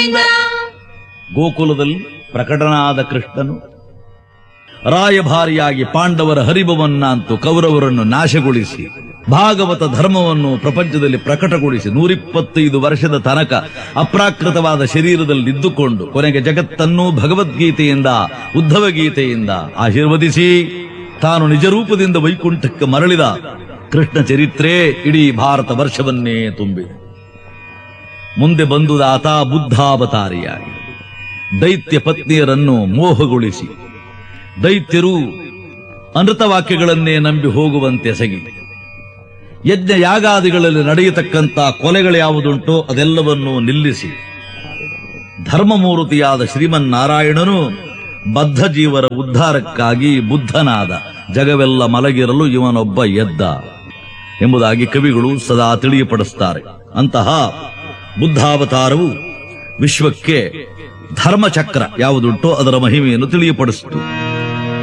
ಗೋವಿಂದ ಗೋಕುಲದಲ್ಲಿ ಪ್ರಕಟನಾದ ಕೃಷ್ಣನು ರಾಯಭಾರಿಯಾಗಿ ಪಾಂಡವರ ಹರಿಭವನ್ನಂತೂ ಕೌರವರನ್ನು ನಾಶಗೊಳಿಸಿ ಭಾಗವತ ಧರ್ಮವನ್ನು ಪ್ರಪಂಚದಲ್ಲಿ ಪ್ರಕಟಗೊಳಿಸಿ ನೂರಿಪ್ಪತ್ತೈದು ವರ್ಷದ ತನಕ ಅಪ್ರಾಕೃತವಾದ ಶರೀರದಲ್ಲಿ ಇದ್ದುಕೊಂಡು ಕೊನೆಗೆ ಜಗತ್ತನ್ನೂ ಭಗವದ್ಗೀತೆಯಿಂದ ಉದ್ಧವ ಗೀತೆಯಿಂದ ಆಶೀರ್ವದಿಸಿ ತಾನು ನಿಜ ರೂಪದಿಂದ ವೈಕುಂಠಕ್ಕೆ ಮರಳಿದ ಕೃಷ್ಣ ಚರಿತ್ರೆ ಇಡೀ ಭಾರತ ವರ್ಷವನ್ನೇ ತುಂಬಿದೆ ಮುಂದೆ ಬಂದುದಾತ ಬುದ್ಧಾವತಾರಿಯಾಗಿ ದೈತ್ಯ ಪತ್ನಿಯರನ್ನು ಮೋಹಗೊಳಿಸಿ ದೈತ್ಯರು ಅನೃತವಾಕ್ಯಗಳನ್ನೇ ನಂಬಿ ಹೋಗುವಂತೆ ಎಸಗಿ ಯಜ್ಞ ಯಾಗಾದಿಗಳಲ್ಲಿ ನಡೆಯತಕ್ಕಂಥ ಕೊಲೆಗಳು ಯಾವುದುಂಟೋ ಅದೆಲ್ಲವನ್ನೂ ನಿಲ್ಲಿಸಿ ಧರ್ಮಮೂರ್ತಿಯಾದ ಶ್ರೀಮನ್ನಾರಾಯಣನು ಬದ್ಧ ಜೀವರ ಉದ್ಧಾರಕ್ಕಾಗಿ ಬುದ್ಧನಾದ ಜಗವೆಲ್ಲ ಮಲಗಿರಲು ಇವನೊಬ್ಬ ಎದ್ದ ಎಂಬುದಾಗಿ ಕವಿಗಳು ಸದಾ ತಿಳಿಯಪಡಿಸುತ್ತಾರೆ ಅಂತಹ ಬುದ್ಧಾವತಾರವು ವಿಶ್ವಕ್ಕೆ ಧರ್ಮಚಕ್ರ ಯಾವುದುಂಟೋ ಅದರ ಮಹಿಮೆಯನ್ನು ತಿಳಿಯಪಡಿಸಿತು